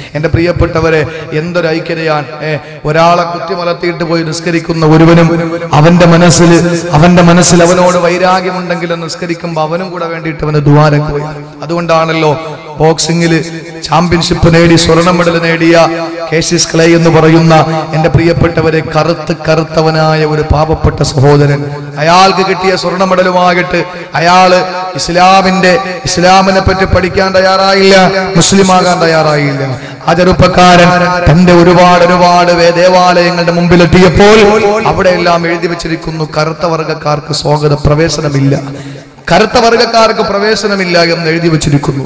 എന്റെ പ്രിയപ്പെട്ടവരെ എന്തൊരു ഐക്യതയാണ് ഏ ഒരാളെ കുത്തിമലത്തിയിട്ട് പോയി നിസ്കരിക്കുന്ന ഒരുവനും അവന്റെ മനസ്സിൽ അവന്റെ മനസ്സിൽ അവനോട് വൈരാഗ്യമുണ്ടെങ്കിൽ നിസ്കരിക്കുമ്പോൾ അവനും കൂടെ വേണ്ടിയിട്ട് അവന് ദ്വാരക്കുകയാണ് അതുകൊണ്ടാണല്ലോ ബോക്സിംഗിൽ ചാമ്പ്യൻഷിപ്പ് നേടി സ്വർണ്ണ മെഡൽ നേടിയ കേസിസ് ക്ലേ എന്ന് പറയുന്ന എന്റെ പ്രിയപ്പെട്ടവരെ കറുത്ത് കറുത്തവനായ ഒരു പാവപ്പെട്ട സഹോദരൻ അയാൾക്ക് കിട്ടിയ സ്വർണ്ണ മെഡലുമായിട്ട് അയാള് ഇസ്ലാമിന്റെ ഇസ്ലാമിനെ പറ്റി പഠിക്കാൻ തയ്യാറായില്ല മുസ്ലിം ആകാൻ തയ്യാറായില്ല ആ ചെറുപ്പക്കാരൻ തന്റെ ഒരുപാട് ഒരുപാട് വേ- ദേവാലയങ്ങളുടെ മുമ്പിലെത്തിയപ്പോൾ അവിടെയെല്ലാം എഴുതി വെച്ചിരിക്കുന്നു കറുത്ത വർഗക്കാർക്ക് സ്വാഗത പ്രവേശനമില്ല കറുത്ത വർഗക്കാർക്ക് പ്രവേശനമില്ല എന്ന് എഴുതി വെച്ചിരിക്കുന്നു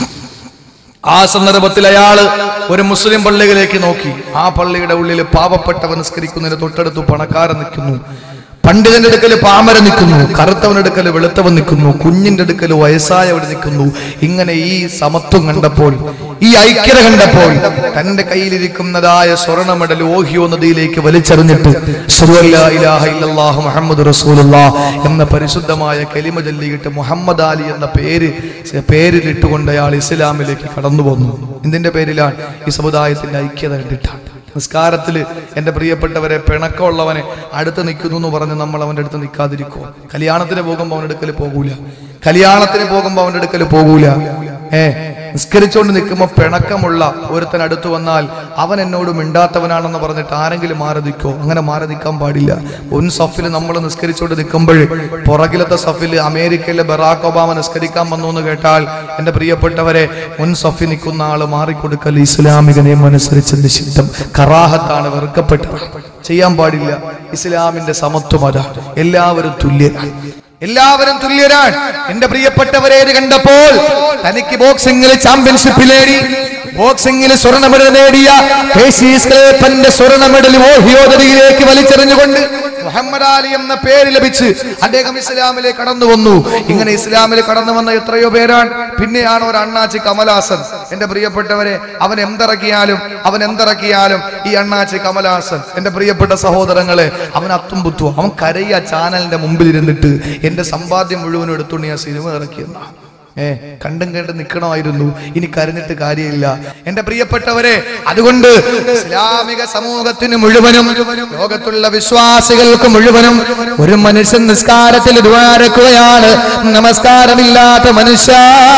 ആ സന്ദർഭത്തിൽ അയാള് ഒരു മുസ്ലിം പള്ളിയിലേക്ക് നോക്കി ആ പള്ളിയുടെ ഉള്ളിൽ പാവപ്പെട്ടവൻ നിസ്കരിക്കുന്നതിന് തൊട്ടടുത്ത് പണക്കാരൻ നിൽക്കുന്നു പണ്ഡിതന്റെ അടുക്കൽ പാമര നിൽക്കുന്നു കറുത്തവൻ അടുക്കൽ വെളുത്തവൻ നിൽക്കുന്നു കുഞ്ഞിന്റെ അടുക്കൽ വയസ്സായവൻ നിൽക്കുന്നു ഇങ്ങനെ ഈ സമത്വം കണ്ടപ്പോൾ ഈ ഐക്യത കണ്ടപ്പോൾ തന്റെ കയ്യിലിരിക്കുന്നതായ സ്വർണ്ണ മെഡൽ ഓഹിയോ നദിയിലേക്ക് വലിച്ചെറിഞ്ഞിട്ട് അശ്ഹദു അല്ലാ ഇലാഹ ഇല്ലല്ലാഹു മുഹമ്മദ് റസൂലുള്ളാ എന്ന പരിശുദ്ധമായ കലിമ ചൊല്ലിയിട്ട് മുഹമ്മദ് അലി എന്ന പേര് പേരിലിട്ടുകൊണ്ട് അയാൾ ഇസ്ലാമിലേക്ക് കടന്നു വന്നു എന്തിന്റെ പേരിലാണ് ഈ സമുദായത്തിന്റെ ഐക്യത കണ്ടിട്ടാണ് നിസ്കാരത്തിൽ എൻ്റെ പ്രിയപ്പെട്ടവരെ പിണക്കമുള്ളവനെ അടുത്ത് നിൽക്കുന്നു എന്ന് പറഞ്ഞ് നമ്മൾ അവൻ്റെ അടുത്ത് നിൽക്കാതിരിക്കോ കല്യാണത്തിന് പോകുമ്പോൾ അവൻ്റെ അടുക്കൽ പോകൂല കല്യാണത്തിന് പോകുമ്പോൾ അവൻ്റെ അടുക്കൽ പോകൂല ഏ നിസ്കരിച്ചുകൊണ്ട് നിൽക്കുമ്പോൾ പിണക്കമുള്ള ഒരുത്തൻ അടുത്ത് വന്നാൽ അവൻ എന്നോട് മിണ്ടാത്തവനാണെന്ന് പറഞ്ഞിട്ട് ആരെങ്കിലും മാറി നിൽക്കോ അങ്ങനെ മാറി നിൽക്കാൻ പാടില്ല മുൻ സഫിൽ നമ്മൾ നിസ്കരിച്ചുകൊണ്ട് നിൽക്കുമ്പോൾ പുറകിലത്തെ സഫിൽ അമേരിക്കയിലെ ബറാക്ക് ഒബാമ നിസ്കരിക്കാൻ വന്നു എന്ന് കേട്ടാൽ എൻ്റെ പ്രിയപ്പെട്ടവരെ മുൻ സഫിൽ നിൽക്കുന്ന ആള് മാറിക്കൊടുക്കൽ ഇസ്ലാമിക നിയമം അനുസരിച്ച് നിഷിദ്ധം കറാഹത്താണ് വെറുക്കപ്പെട്ടത് ചെയ്യാൻ പാടില്ല ഇസ്ലാമിന്റെ സമത്വം അതാണ് എല്ലാവരും തുല്യരാണ് എല്ലാവരും തുല്യരാണ് എന്റെ പ്രിയപ്പെട്ടവരെ ഇത് കണ്ടപ്പോൾ തനിക്ക് ബോക്സിംഗിൽ ചാമ്പ്യൻഷിപ്പ് നേടി ബോക്സിംഗിൽ സ്വർണ്ണ മെഡൽ നേടിയ പേശീസ് ക്ലേപ്പന്റെ സ്വർണ്ണ മെഡൽ ഓഹിയോദരിയിലേക്ക് വലിച്ചെറിഞ്ഞുകൊണ്ട് മുഹമ്മദ് അലി എന്ന പേര് ലഭിച്ച് അദ്ദേഹം ഇസ്ലാമിലേക്ക് കടന്നു വന്നു ഇങ്ങനെ ഇസ്ലാമിൽ കടന്നു വന്ന എത്രയോ പേരാണ് പിന്നെയാണ് ഒരു അണ്ണാച്ചി കമലാസൻ എന്റെ പ്രിയപ്പെട്ടവരെ അവൻ എന്തിറക്കിയാലും അവൻ എന്തിറക്കിയാലും ഈ അണ്ണാച്ചി കമലാസൻ എന്റെ പ്രിയപ്പെട്ട സഹോദരങ്ങളെ അവൻ അത്തും പുത്തു അവൻ കരയ ചാനലിന്റെ മുമ്പിൽ ഇരുന്നിട്ട് എന്റെ സമ്പാദ്യം മുഴുവനും എടുത്തുകൊണ്ട് ഞാൻ സിനിമ ഇറക്കിയെന്നാ ഏ കണ്ടും കണ്ട് നിൽക്കണമായിരുന്നു ഇനി കരഞ്ഞിട്ട് കാര്യമില്ല എന്റെ പ്രിയപ്പെട്ടവരെ അതുകൊണ്ട് ഇസ്ലാമിക സമൂഹത്തിന് മുഴുവനും ലോകത്തുള്ള വിശ്വാസികൾക്ക് മുഴുവനും ഒരു മനുഷ്യൻ നിസ്കാരത്തിൽ ദ്വാരക്കുകയാണ് നമസ്കാരമില്ലാത്ത മനുഷ്യ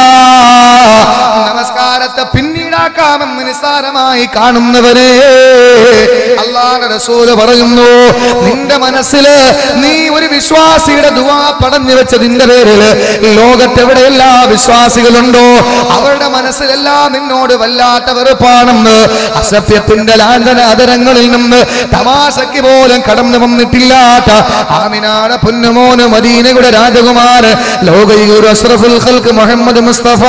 നമസ്കാരത്തെ പിന്നീടാക്കാമെന്ന് നിസ്സാരമായി കാണുന്നവരെ അള്ളാഹുവിന്റെ റസൂല് പറയുന്നു നിന്റെ മനസ്സില് നീ ഒരു വിശ്വാസിയുടെ ദുവാ പടഞ്ഞു വെച്ചതിന്റെ പേരില് ലോകത്തെവിടെയെല്ലാ വിശ്വാസികളുണ്ടോ അവരുടെ മനസ്സിലെല്ലാം നിന്നോട് വല്ലാത്ത വെറുപ്പാണെന്ന് അസത്യത്തിന്റെ ലാഞ്ചന അതരങ്ങളിൽ നിന്ന് തമാശയ്ക്ക് പോലും കടന്നു വന്നിട്ടില്ലാത്ത ആമിനാട് പൊന്നുമോന് മദീനയുടെ രാജകുമാരൻ ലോകയൂർ അഷ്റഫുൽ ഖൽക്ക് മുഹമ്മദ് മുസ്തഫ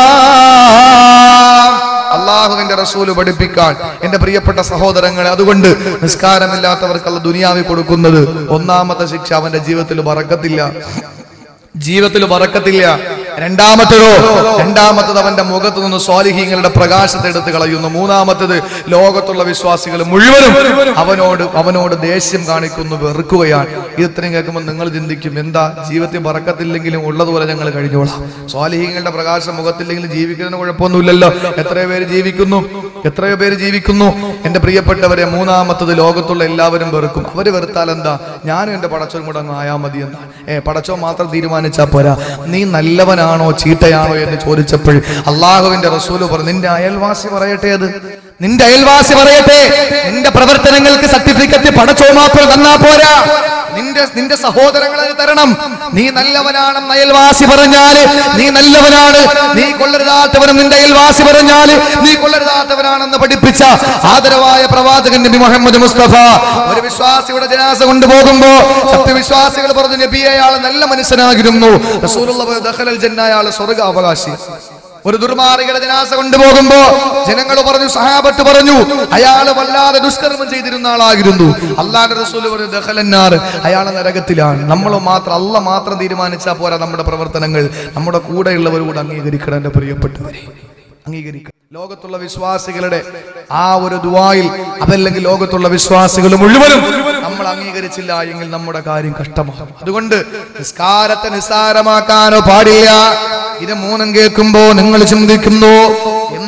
അള്ളാഹുവിന്റെ റസൂല് പഠിപ്പിക്കാൻ എന്റെ പ്രിയപ്പെട്ട സഹോദരങ്ങളെ അതുകൊണ്ട് നിസ്കാരമില്ലാത്തവർക്ക് അല്ല ദുനിയാവി കൊടുക്കുന്നത് ഒന്നാമത്തെ ശിക്ഷ അവന്റെ ജീവിതത്തിൽ പറക്കത്തില്ല ജീവിതത്തിൽ പറക്കത്തില്ല രണ്ടാമത്തതോ രണ്ടാമത്തത് അവന്റെ മുഖത്ത് നിന്ന് സ്വാലിഹീങ്ങളുടെ പ്രകാശത്തെ എടുത്ത് കളയുന്നു മൂന്നാമത്തത് ലോകത്തുള്ള വിശ്വാസികൾ മുഴുവനും അവനോട് അവനോട് ദേഷ്യം കാണിക്കുന്നു വെറുക്കുകയാണ് ഇത് ഇത്രയും കേൾക്കുമ്പോൾ നിങ്ങൾ ചിന്തിക്കും എന്താ ജീവിതത്തിൽ പറക്കത്തില്ലെങ്കിലും ഉള്ളതുപോലെ ഞങ്ങൾ കഴിഞ്ഞോളാം സ്വാലിഹീങ്ങളുടെ പ്രകാശം മുഖത്തില്ലെങ്കിലും ജീവിക്കുന്നതിന് കുഴപ്പമൊന്നുമില്ലല്ലോ എത്രയോ പേര് ജീവിക്കുന്നു എത്രയോ പേര് ജീവിക്കുന്നു എന്റെ പ്രിയപ്പെട്ടവരെ മൂന്നാമത്തത് ലോകത്തുള്ള എല്ലാവരും വെറുക്കും അവര് വെറുത്താൽ എന്താ ഞാനും എന്റെ പടച്ചോൻ കൂടെ അങ്ങ് ആയാ മതി എന്നാ ഏ പടച്ചോ മാത്രം തീരുമാനിച്ചാ പോരാ നീ നല്ലവനാണോ ചീത്തയാണോ എന്ന് ചോദിച്ചപ്പോൾ അള്ളാഹുവിന്റെ റസൂല് പറഞ്ഞു നിന്റെ അയൽവാസി പറയട്ടെ അത് നിന്റെ അയൽവാസി പറയട്ടെ നിന്റെ പ്രവർത്തനങ്ങൾക്ക് സർട്ടിഫിക്കറ്റ് പടച്ചോ മാത്രം തന്നാ പോരാ നിന്റെ നിന്റെ സഹോദരങ്ങൾ അത് തരണം നീ നല്ലവനാണെന്ന് അയൽവാസി പറഞ്ഞാല് നീ നല്ലവനാണ് നീ കൊള്ളരുതാത്തവനും നിന്റെ അയൽവാസി പറഞ്ഞാല് നീ കൊള്ളരുതാത്തവനാണെന്ന് പഠിപ്പിച്ച ആദരവായ പ്രവാചകൻ നബി മുഹമ്മദ് മുസ്തഫ ഒരു വിശ്വാസിയുടെ ജനാസ കൊണ്ടുപോകുമ്പോ സത്യവിശ്വാസികൾ പറഞ്ഞു നബി അയാൾ നല്ല മനുഷ്യനായിരുന്നു റസൂലുള്ള പറഞ്ഞു, ദഖലൽ ജന്ന അയാൾ സ്വർഗാവകാശി ഒരു ദുർമാർഗയുടെ ജനാസ കൊണ്ടുപോകുമ്പോ ജനങ്ങൾ പറഞ്ഞു സഹാബത്ത് പറഞ്ഞു അയാൾ വല്ലാതെ ദുഷ്കർമ്മം ചെയ്തിരുന്ന ആളായിരുന്നു അള്ളാന്റെ റസൂല് പറഞ്ഞു ദഹലന്നാർ അയാൾ നരകത്തിലാണ് നമ്മൾ മാത്രം അല്ല മാത്രം തീരുമാനിച്ചാൽ പോരാ നമ്മുടെ പ്രവർത്തനങ്ങൾ നമ്മുടെ കൂടെയുള്ളവർ കൂടെ അംഗീകരിക്കണം എന്റെ പ്രിയപ്പെട്ടവരെ അംഗീകരിക്കണം ലോകത്തുള്ള വിശ്വാസികളുടെ ആ ഒരു ദുവായിൽ അതല്ലെങ്കിൽ ലോകത്തുള്ള വിശ്വാസികൾ മുഴുവനും നമ്മൾ അംഗീകരിച്ചില്ല എങ്കിൽ നമ്മുടെ കാര്യം കഷ്ടമാകും അതുകൊണ്ട് നിസ്കാരത്തെ നിസ്സാരമാക്കാനോ പാടില്ല ഇത് മൂന്നും കേൾക്കുമ്പോ നിങ്ങൾ ചിന്തിക്കുന്നു എന്ത്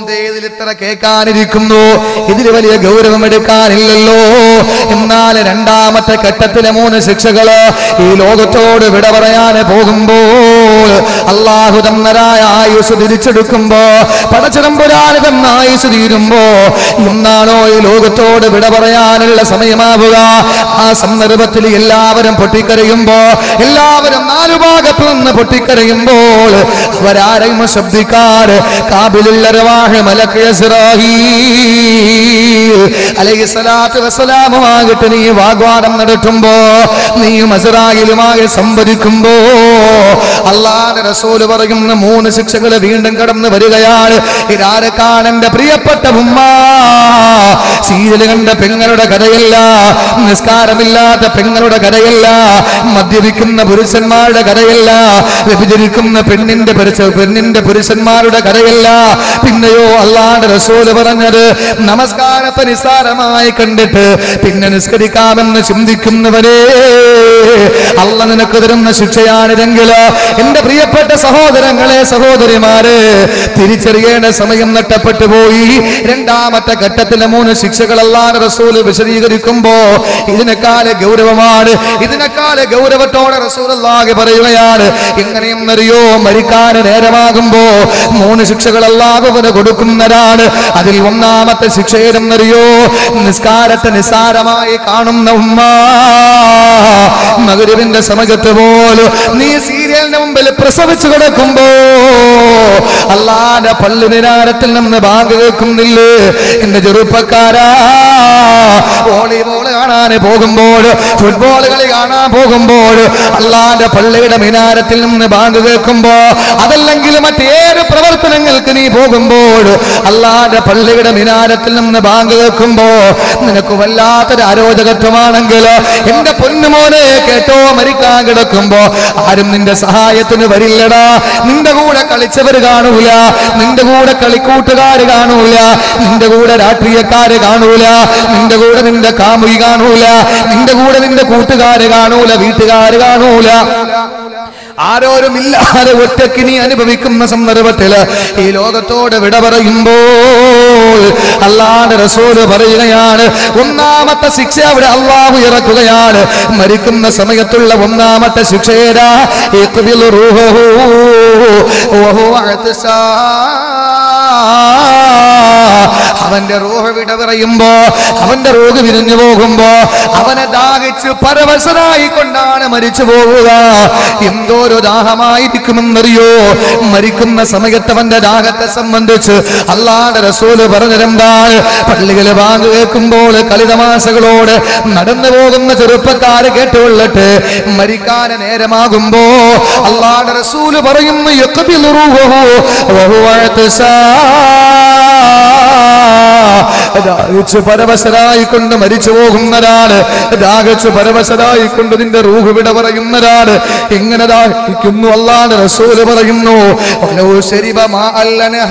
എന്തേ ഇതിൽ ഇത്ര കേൾക്കാനിരിക്കുന്നു ഇതിൽ വലിയ ഗൗരവം എടുക്കാനില്ലല്ലോ എന്നാൽ രണ്ടാമത്തെ ഘട്ടത്തിലെ മൂന്ന് ശിക്ഷകള് ഈ ലോകത്തോട് വിട പറയാൻ പോകുമ്പോൾ അള്ളാഹു തന്നരായ ആയുസ് തിരിച്ചെടുക്കുമ്പോ പടച്ചിടമ്പുരാന് തന്ന ആയുസ് തീരുമ്പോ ഇന്നാണോ ഈ ലോകത്തോട് വിട പറയാനുള്ള സമയമാവുക ആ സന്ദർഭത്തിൽ എല്ലാവരും പൊട്ടിക്കരയുമ്പോ എല്ലാവരും നാലു ഭാഗത്ത് നിന്ന് പൊട്ടിക്കരയുമ്പോൾ അവരാരെയും ശബ്ദിക്കാറ് കാബിലുള്ള റവാഹ് മലക്ക് ഇസ്രാഹീൽ അലൈഹിസ്സലാത്തു വസ്സലാമുമായിട്ട് നീ വാഗ്വാദം നടത്തുമ്പോ നീയും അസറായിലുമായി സംവദിക്കുമ്പോ അള്ളാന്റെ റസൂല് പറയുന്ന മൂന്ന് ശിക്ഷകൾ വീണ്ടും കടന്നു വരികയാണ് ഇതാരക്കാണ് എന്റെ പ്രിയപ്പെട്ട ഉമ്മ സീരിയൽ കണ്ട പെങ്ങളുടെ കഥയല്ല നിസ്കാരമില്ലാത്ത പെങ്ങളുടെ കഥയല്ല മദ്യപിക്കുന്ന പുരുഷന്മാരുടെ കഥയല്ല വ്യഭിചരിക്കുന്ന പെണ്ണിന്റെ പുരുഷ- പെണ്ണിന്റെ പുരുഷന്മാരുടെ കഥയല്ല പിന്നെയോ അള്ളാന്റെ റസൂല് പറഞ്ഞത് നമസ്കാരത്തെ നിസ്സാരമായി കണ്ടിട്ട് പിന്നെ നിസ്കരിക്കാമെന്ന് ചിന്തിക്കുന്നവരെ അല്ല നിനക്ക് തരുന്ന ശിക്ഷയാണിതെങ്കിൽ എന്റെ പ്രിയപ്പെട്ട സഹോദരങ്ങളെ സഹോദരിമാരെ തിരിച്ചറിയേണ്ട സമയം നഷ്ടപ്പെട്ടു പോയി രണ്ടാമത്തെ ഘട്ടത്തിലെ മൂന്ന് ശിക്ഷകൾ അല്ലാതെ റസൂല് വിശദീകരിക്കുമ്പോ ഇതിനേക്കാളെ ഗൗരവമാണ് ഇതിനേക്കാളെ ഗൗരവത്തോടെ റസൂൽ അല്ലാഹെ പറയുകയാണ് എങ്ങനെയെന്നറിയോ മരിക്കാൻ നേരമാകുമ്പോ മൂന്ന് ശിക്ഷകൾ അല്ലാഹുവിന് കൊടുക്കുന്നതാണ് അതിൽ ഒന്നാമത്തെ ശിക്ഷ ഏതെന്നറിയോ നിസ്കാരത്തെ നിസ്സാരമായി കാണുന്ന ഉമ്മ മകരുവിന്റെ സമയത്ത് പോലും നീ സീരിയലിന്റെ മുമ്പിൽ പ്രസവിച്ചു കിടക്കുമ്പോ അല്ലാതെ പള്ളി നിരാരത്തിൽ നിന്ന് ബാങ്ക് കേൾക്കുന്നില്ലേ എന്റെ ചെറുപ്പക്കാരാ വോളിബോൾ കാണാൻ പോകുമ്പോൾ ഫുട്ബോൾ കളി കാണാൻ പോകുമ്പോൾ അല്ലാതെ പള്ളിയുടെ മിനാരത്തിൽ നിന്ന് ബാങ്ക് കേൾക്കുമ്പോ അതല്ലെങ്കിൽ മറ്റേത് പ്രവർത്തനങ്ങൾക്ക് നീ പോകുമ്പോൾ അല്ലാതെ പള്ളിയുടെ മിനാരത്തിൽ നിന്ന് ബാങ്ക് കേൾക്കുമ്പോ നിനക്ക് വല്ലാത്തൊരു അരോചകത്വമാണെങ്കിൽ എന്റെ പൊന്നുമോനെ കേട്ടോ മരിക്കാൻ കിടക്കുമ്പോ ആരും നിന്റെ സഹായത്തിന് വരില്ലടാ നിന്റെ കൂടെ കളിച്ചവര് കാണൂല നിന്റെ കൂടെ കളിക്കൂട്ടുകാര് കാണൂല നിന്റെ കൂടെ രാഷ്ട്രീയക്കാര് കാണൂല നിന്റെ കൂടെ നിന്റെ കാമുകി കാണൂല നിന്റെ കൂടെ നിന്റെ കൂട്ടുകാര് കാണൂല വീട്ടുകാര് കാണൂല ആരോരും ഇല്ലാതെ ഒറ്റയ്ക്ക് നീ അനുഭവിക്കുന്ന സന്ദർഭത്തില് ഈ ലോകത്തോട് വിട പറയുമ്പോൾ അല്ലാതെ റസൂല് പറയുകയാണ് ഒന്നാമത്തെ ശിക്ഷ അവിടെ അള്ളാഹു ഇറക്കുകയാണ് മരിക്കുന്ന സമയത്തുള്ള ഒന്നാമത്തെ ശിക്ഷേരാ ഇഖ്ബിൽ റൂഹഹു വഹുവ അവന്റെ റൂഹ് വിട പറയുമ്പോ അവന്റെ റൂഹ് വിരിഞ്ഞു പോകുമ്പോ അവനെ ദാഹിച്ച് പരവശനായി കൊണ്ടാണ് മരിച്ചു പോവുക എന്തോരോ ദാഹമായിരിക്കുമെന്നറിയോ മരിക്കുന്ന സമയത്ത് അവന്റെ ദാഹത്തെ സംബന്ധിച്ച് അള്ളാന്റെ റസൂല് പറഞ്ഞതെന്താണ് പള്ളികൾ വാങ്ങു കേൾക്കുമ്പോൾ കളിതമാശകളോട് നടന്നു പോകുന്ന ചെറുപ്പക്കാര് കേട്ടുകൊള്ളട്ടെ മരിക്കാൻ നേരമാകുമ്പോ അള്ളാന്റെ റസൂല് പറയുന്നു യഖ്ബിൽ റൂഹഹു വഹുവ ദാഹിച്ച് പരവശരായിക്കൊണ്ട് മരിച്ചു പോകുന്നതാണ് ദാഹിച്ച് പരവശരായിക്കൊണ്ട് നിന്റെ റൂഹ് വിട പറയുന്നതാണ് എങ്ങനെ ദാഹിക്കുന്നു അല്ലാതെ റസൂല് പറയുന്നു "വലൗ ശരിബ മാഅൽ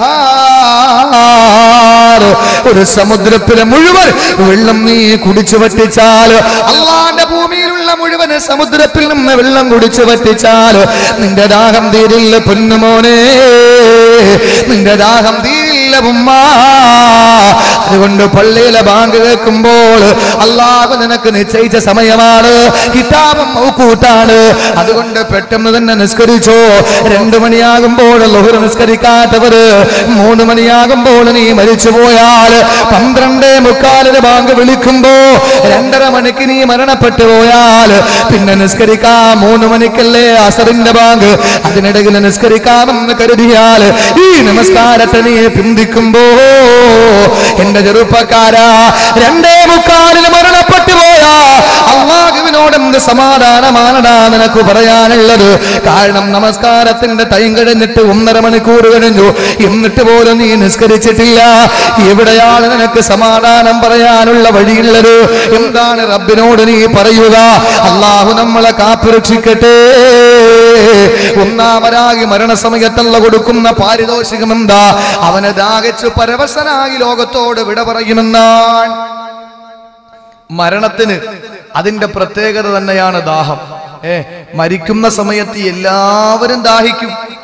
അൻഹാർ." ഒരു സമുദ്രത്തിലെ മുഴുവൻ വെള്ളം നീ കുടിച്ചു വറ്റിച്ചാൽ അള്ളാന്റെ ഭൂമിയിലുള്ള മുഴുവൻ സമുദ്രത്തിൽ നിന്ന് വെള്ളം കുടിച്ചു വറ്റിച്ചാൽ നിന്റെ ദാഹം തീരില്ല പൊന്നുമോനെ നിന്റെ ദാഹം തീരില്ല ഉമ്മ അതുകൊണ്ട് പള്ളിയിലെ ബാങ്ക് കേൾക്കുമ്പോൾ അള്ളാഹു നിനക്ക് നിശ്ചയിച്ച സമയമാണ് കിതാബും മൗക്കൂട്ടാണ് അതുകൊണ്ട് പെട്ടെന്ന് തന്നെ നിസ്കരിച്ചോ രണ്ടു മണിയാകുമ്പോൾ ലഹുർ നിസ്കരിക്കാത്തവര് മൂന്ന് മണിയാകുമ്പോൾ നീ മരിച്ചു പോയാൽ പന്ത്രണ്ടേ മുക്കാലിന് ബാങ്ക് വിളിക്കുമ്പോ രണ്ടര മണിക്ക് നീ മരണപ്പെട്ടു പോയാൽ പിന്നെ നിസ്കരിക്കാം മൂന്ന് മണിക്കല്ലേ അസറിന്റെ ബാങ്ക് അതിനിടയിൽ നിസ്കരിക്കാമെന്ന് കരുതിയാൽ ഈ നമസ്കാരത്തെ നീ പിന്തിക്കുമ്പോ എന്റെ ചെറുപ്പക്കാരാ രണ്ടേ മുക്കാലിന് മരണപ്പെട്ടു പോയാ അള്ളാഹുവിനോട് എന്ത് സമാധാനമാണടാ നിനക്ക് പറയാനുള്ളത് കാരണം നമസ്കാരത്തിന്റെ ടൈം കഴിഞ്ഞിട്ട് ഒന്നര മണിക്കൂർ കഴിഞ്ഞു എന്നിട്ട് പോലും നീ നിസ്കരിച്ചിട്ടില്ല എവിടെയാണ് നിനക്ക് സമാധാനം പറയാനുള്ള വഴിയുള്ളത് എന്താണ് റബ്ബിനോട് നീ പറയുക അള്ളാഹു നമ്മളെ കാത്തുരക്ഷിക്കട്ടെ ഒന്നാമരായി മരണസമയത്തല്ല കൊടുക്കുന്ന പാരിതോഷികം എന്താ അവനെ ദാഹിച്ചു പരവശനായി ലോകത്തോട് വിട പറയുമെന്നാണ് മരണത്തിന് അതിന്റെ പ്രത്യേകത തന്നെയാണ് ദാഹം ഏ മരിക്കുന്ന സമയത്ത് എല്ലാവരും ദാഹിക്കും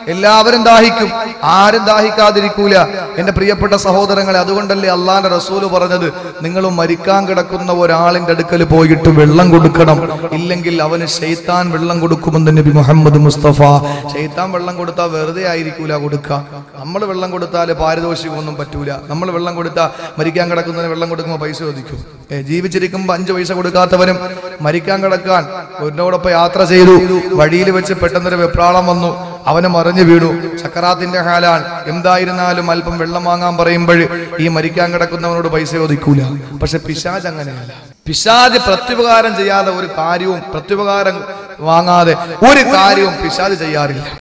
എല്ലാവരും ദാഹിക്കും ആരും ദാഹിക്കാതിരിക്കൂല എന്റെ പ്രിയപ്പെട്ട സഹോദരങ്ങളെ അതുകൊണ്ടല്ലേ അള്ളാന്റെ റസൂല് പറഞ്ഞത് നിങ്ങൾ മരിക്കാൻ കിടക്കുന്ന ഒരാളിന്റെ അടുക്കൽ പോയിട്ട് വെള്ളം കൊടുക്കണം ഇല്ലെങ്കിൽ അവന് ഷെയ്ത്താൻ വെള്ളം കൊടുക്കുമെന്ന് നബി മുഹമ്മദ് മുസ്തഫ ഷെയ്ത്താൻ വെള്ളം കൊടുത്താൽ വെറുതെ ആയിരിക്കൂല കൊടുക്കുക നമ്മൾ വെള്ളം കൊടുത്താൽ പാരിതോഷികമൊന്നും പറ്റൂല നമ്മൾ വെള്ളം കൊടുത്താൽ മരിക്കാൻ കിടക്കുന്നതിന് വെള്ളം കൊടുക്കുമ്പോൾ പൈസ ചോദിക്കും ഏ, ജീവിച്ചിരിക്കുമ്പോൾ അഞ്ച് പൈസ കൊടുക്കാത്തവനും മരിക്കാൻ കിടക്കാൻ എന്നോടൊപ്പം യാത്ര ചെയ്തു വഴിയിൽ വെച്ച് പെട്ടെന്നൊരു വെപ്രാളം വന്നു അവന് മറിഞ്ഞു വീണു ചക്കറാത്തിന്റെ ഹാലാൻ എന്തായിരുന്നാലും അല്പം വെള്ളം വാങ്ങാൻ പറയുമ്പോൾ ഈ മരിക്കാൻ കിടക്കുന്നവനോട് പൈസ ചോദിക്കൂല പക്ഷെ പിശാജ് അങ്ങനെയല്ല പിശാജ് പ്രത്യുപകാരം ചെയ്യാതെ ഒരു കാര്യവും പ്രത്യുപകാരം വാങ്ങാതെ ഒരു കാര്യവും പിശാജ് ചെയ്യാറില്ല